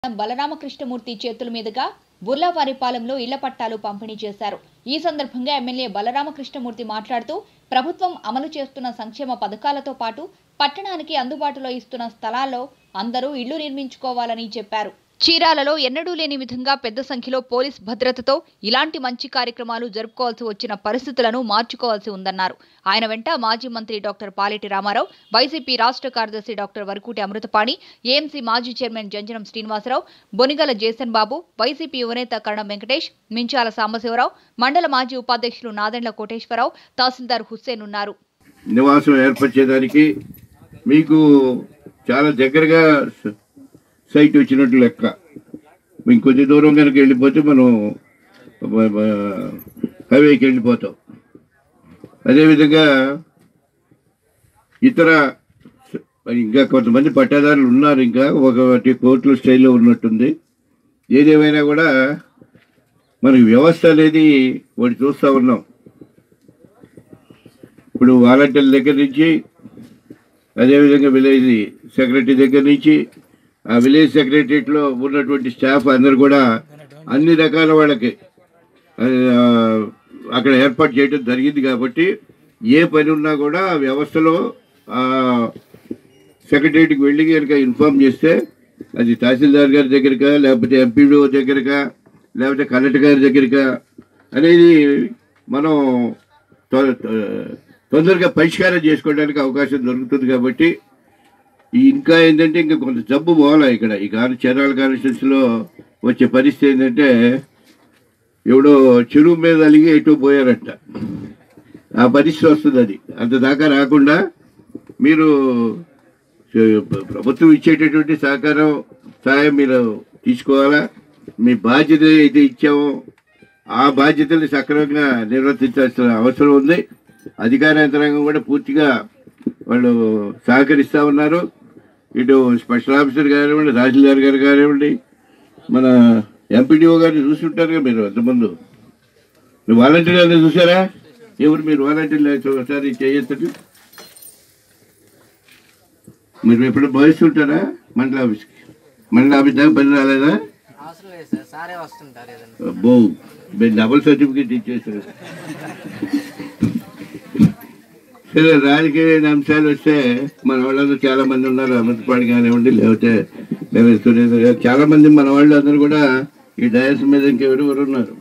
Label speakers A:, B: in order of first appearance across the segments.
A: బలరామకృష్ణమూర్తి చేతుల మీదుగా బుర్లావారిపాలెంలో ఇళ్ల పట్టాలు పంపిణీ చేశారు ఈ సందర్భంగా ఎమ్మెల్యే బలరామకృష్ణమూర్తి మాట్లాడుతూ ప్రభుత్వం అమలు చేస్తున్న సంక్షేమ పథకాలతో పాటు పట్టణానికి అందుబాటులో ఇస్తున్న స్థలాల్లో అందరూ ఇళ్లు నిర్మించుకోవాలని చెప్పారు చీరాలలో ఎన్నడూ లేని విధంగా పెద్ద సంఖ్యలో పోలీస్ భద్రతతో ఇలాంటి మంచి కార్యక్రమాలు జరుపుకోవాల్సి వచ్చిన పరిస్థితులను మార్చుకోవాల్సి ఉందన్నారు ఆయన వెంట మాజీ మంత్రి డాక్టర్ పాలెటి రామారావు వైసీపీ రాష్ట్ర కార్యదర్శి డాక్టర్ వరకూటి అమృతపాణి ఏఎంసీ మాజీ chairman Janjanam Srinivasarao Bonigala Jason Babu YCP యువనేత కరణం వెంకటేష్ మించాల సాంబశివరావు మండల మాజీ ఉపాధ్యక్షులు నాదెండ్ల కోటేశ్వరరావు తహసీల్దార్ హుస్సేన్ ఉన్నారు
B: నివాసం ఏర్పరిచేదానికి మీకు చాలా దగ్గరగా స- సైట్ వచ్చినట్టు లెక్క మీకు కొద్ది దూరం కనుక వెళ్ళిపోతే మనం బ- బ- హైవేకి వెళ్ళిపోతాం అదేవిధంగా ఇతర స- ఇంకా కొంతమంది పట్టాదారులు ఉన్నారు ఇంకా ఒకటి కోర్టుల స్టైల్లో ఉన్నట్టుంది ఏదేమైనా కూడా మనకి వ్యవస్థ అనేది ఒకటి చూస్తూ ఉన్నాం ఇప్పుడు వాలంటీర్ల దగ్గర నుంచి అదేవిధంగా విలేజ్ సెక్రటరీ దగ్గర నుంచి ఆ విలేజ్ సెక్రటరియట్లో ఉన్నటువంటి స్టాఫ్ అందరు కూడా అన్ని రకాల వాళ్ళకి ఆ, అక్కడ ఏర్పాటు చేయడం జరిగింది కాబట్టి ఏ పని ఉన్నా కూడా ఆ వ్యవస్థలో ఆ సెక్రటరీకి వెళ్ళి కనుక ఇన్ఫామ్ చేస్తే అది తహసీల్దార్ గారి దగ్గరకా లేకపోతే ఎంపీడీఓ దగ్గరకా లేకపోతే కలెక్టర్ గారి దగ్గరకా అనేది మనం తొ- తొ- తొందరగా పరిష్కారం చేసుకోవడానికి అవకాశం దొరుకుతుంది కాబట్టి ఈ ఇంకా ఏంటంటే ఇంకా కొంత జబ్బు పోవాలా ఇక్కడ ఈ కాని చీరాల కాన్స్టిట్యూన్సీలో వచ్చే పరిస్థితి ఏంటంటే ఎవడో చెరువు మీద అలిగి ఎటు పోయారంట ఆ పరిస్థితి వస్తుంది అది అంత దాకా రాకుండా మీరు చే- ప్రభుత్వం ఇచ్చేటటువంటి సహకారం సహాయం మీరు తీసుకోవాలా మీ బాధ్యత అయితే ఇచ్చామో ఆ బాధ్యతల్ని సక్రమంగా నిర్వర్తించాల్సిన అవసరం ఉంది అధికార యంత్రాంగం కూడా పూర్తిగా వాళ్ళు సహకరిస్తూ ఉన్నారు ఇటు స్పెషల్ ఆఫీసర్ కానివ్వండి తహసీల్దార్ గారు కానివ్వండి మన ఎంపీడీఓ గారిని చూసుంటారుగా మీరు అంతకుముందు మీరు వాలంటీర్లు చూసారా ఎవరు మీరు వాలంటీర్లు ఒకసారి చేయొద్దు మీరు ఎప్పుడు భావిస్తుంటారా మండల ఆఫీస్కి మండల ఆఫీస్ దాకా పని రాలేదా
C: అవసరం లేదు సార్ సారే వస్తుంటారు ఏదన్నా
B: అబ్బో మీరు డబుల్ సర్టిఫికేట్ ఇచ్చేసారు సరే రాజకీయ అంశాలు వస్తే మన వాళ్ళందరూ చాలా మంది ఉన్నారు అమృతపాడు కానివ్వండి లేకపోతే లేకపోతే సురేంద్ర గారు చాలా మంది మన వాళ్ళు అందరూ కూడా ఈ డయస్ మీద ఇంకెవరెవరు ఉన్నారు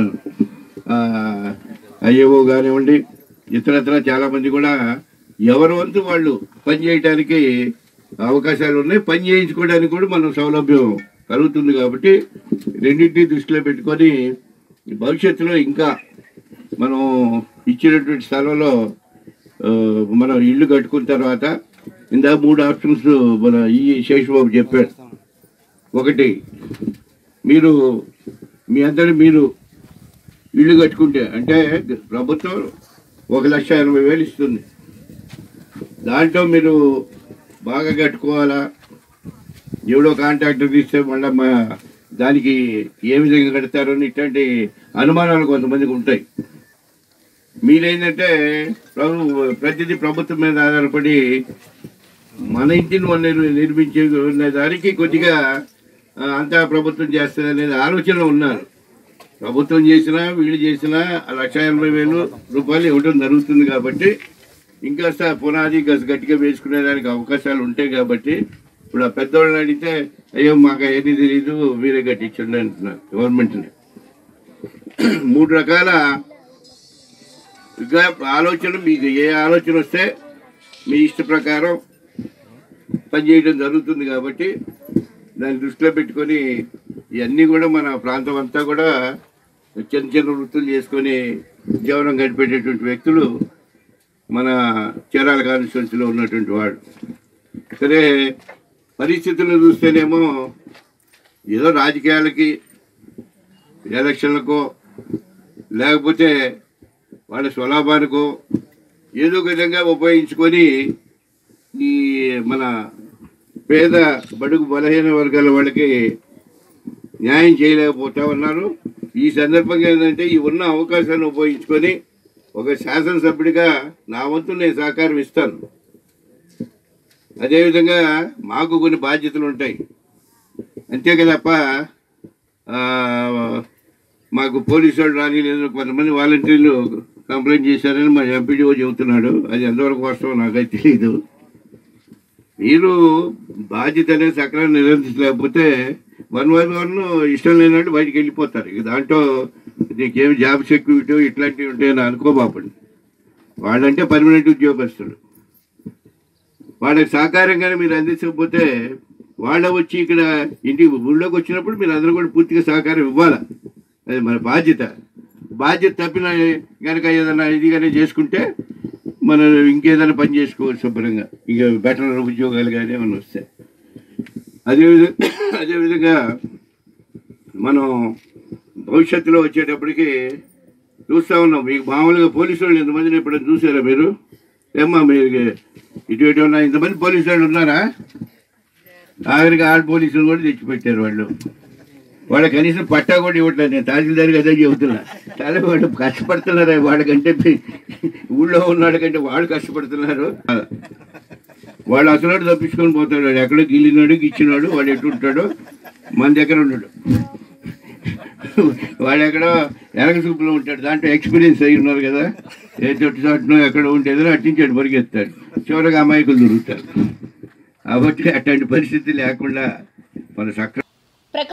B: అయ్యవో కానివ్వండి ఇతరత్ర చాలా మంది కూడా ఎవరి వంతు వాళ్ళు పని చేయడానికి అవకాశాలు ఉన్నాయి పని చేయించుకోవడానికి కూడా మనం సౌలభ్యం కలుగుతుంది కాబట్టి రెండింటిని దృష్టిలో పెట్టుకొని భవిష్యత్తులో ఇంకా మనం ఇచ్చినటువంటి స్థలంలో ఆ, మనం ఇల్లు కట్టుకున్న తర్వాత ఇందా మూడు ఆప్షన్స్ మన ఈ శేషబాబు చెప్పాడు ఒకటి మీరు మీ అందరి మీరు ఇల్లు కట్టుకుంటే అంటే ప్రభుత్వం ఒక లక్ష ఎనభై వేలు ఇస్తుంది దాంట్లో మీరు బాగా కట్టుకోవాలా ఎవడో కాంట్రాక్టర్ తీస్తే మళ్ళీ మా దానికి ఏ విధంగా కడతారు అని ఇట్లాంటి అనుమానాలు కొంతమందికి ఉంటాయి మీరేంటంటే ప్రభు ప్రతిదీ ప్రభుత్వం మీద ఆధారపడి మన ఇంటిని మన నిర్- నిర్మించే ఉన్న దానికి కొద్దిగా ఆ, అంతా ప్రభుత్వం చేస్తుంది అనేది ఆలోచన ఉన్నారు ప్రభుత్వం చేసినా వీళ్ళు చేసినా ఆ లక్ష ఎనభై వేలు రూపాయలు ఇవ్వడం జరుగుతుంది కాబట్టి ఇంకా పునాది గస గట్టిగా వేసుకునేదానికి అవకాశాలు ఉంటాయి కాబట్టి ఇప్పుడు ఆ పెద్దవాళ్ళని అడిగితే అయ్యో మాకు ఏది తెలియదు మీరే కట్టించండి అంటున్నారు గవర్నమెంట్ని మూడు రకాల ఇంకా ఆలోచన మీకు ఏ ఆలోచన వస్తే మీ ఇష్ట ప్రకారం పనిచేయడం జరుగుతుంది కాబట్టి దాన్ని దృష్టిలో పెట్టుకొని ఇవన్నీ కూడా మన ప్రాంతం అంతా కూడా చిన్న చిన్న వృత్తులు చేసుకొని జీవనం గడిపేటటువంటి వ్యక్తులు మన చీరాల కాన్స్టిట్యున్సీలో ఉన్నటువంటి వాడు సరే పరిస్థితులను చూస్తేనేమో ఏదో రాజకీయాలకి ఎలక్షన్లకో లేకపోతే వాళ్ళ స్వలాభానికో ఏదో ఒక విధంగా ఉపయోగించుకొని ఈ మన పేద బడుగు బలహీన వర్గాల వాళ్ళకి న్యాయం చేయలేకపోతా ఉన్నారు ఈ సందర్భంగా ఏంటంటే ఈ ఉన్న అవకాశాన్ని ఉపయోగించుకొని ఒక శాసనసభ్యుడిగా నా వంతు నేను సహకారం ఇస్తాను అదేవిధంగా మాకు కొన్ని బాధ్యతలు ఉంటాయి అంతే కదప్ప ఆ, మాకు పోలీసు వాళ్ళు రాని లేదు కొంతమంది వాలంటీర్లు కంప్లైంట్ చేశారని మా ఎంపీడీఓ చెబుతున్నాడు అది ఎంతవరకు వాస్తవం నాకైతే తెలియదు మీరు బాధ్యత అనేది సక్రమంగా నిర్వహించలేకపోతే వన్ బై వన్ ఇష్టం లేనట్టు బయటికి వెళ్ళిపోతారు ఇక దాంట్లో నీకేం జాబ్ సెక్యూరిటీ ఇట్లాంటివి ఉంటాయని అనుకోబాపండి వాళ్ళంటే పర్మనెంట్ ఉద్యోగస్తులు వాళ్ళకి సహకారంగానే మీరు అందించకపోతే వాళ్ళ వచ్చి ఇక్కడ ఇంటికి ఊళ్ళోకి వచ్చినప్పుడు మీరు అందరూ కూడా పూర్తిగా సహకారం ఇవ్వాలి అది మన బాధ్యత బాధ్యత తప్పిన కనుక ఏదైనా ఇదిగానే చేసుకుంటే మనం ఇంకేదైనా పని చేసుకోవచ్చు శుభ్రంగా ఇక బెటర్ ఉద్యోగాలు కానీ ఏమైనా వస్తాయి అదేవిధంగా అదేవిధంగా మనం భవిష్యత్తులో వచ్చేటప్పటికి చూస్తూ ఉన్నాం మీకు మామూలుగా పోలీసు వాళ్ళు ఎంతమందిని ఎప్పుడైనా చూసారా మీరు ఏమ్మా మీరు ఇటు ఇటు ఉన్న ఇంతమంది పోలీసు వాళ్ళు ఉన్నారా ఆఖరికి ఆడ పోలీసులు కూడా తెచ్చిపెట్టారు వాళ్ళు వాళ్ళ కనీసం పట్టా కూడా ఇవ్వట్లేదు నేను తహసీల్దార్కి అదే చెబుతున్నా చాలా వాళ్ళు కష్టపడుతున్నారు వాళ్ళకంటే పి- ఊళ్ళో ఉన్నాడు కంటే వాళ్ళు కష్టపడుతున్నారు వాళ్ళు అసలు తప్పించుకొని పోతాడు వాడు ఎక్కడో గిల్లినాడు గిచ్చినాడు వాడు ఎటు ఉంటాడు మన దగ్గర ఉన్నాడు వాడు ఎక్కడో ఎనక సూపులో ఉంటాడు దాంట్లో ఎక్స్పీరియన్స్ అయి ఉన్నారు కదా ఏ చోటు చోటునో ఎక్కడ ఉండేదో అట్టించాడు పరిగెత్తాడు చివరిగా అమాయకులు దొరుకుతారు కాబట్టి అట్లాంటి పరిస్థితి లేకుండా మన సక్ర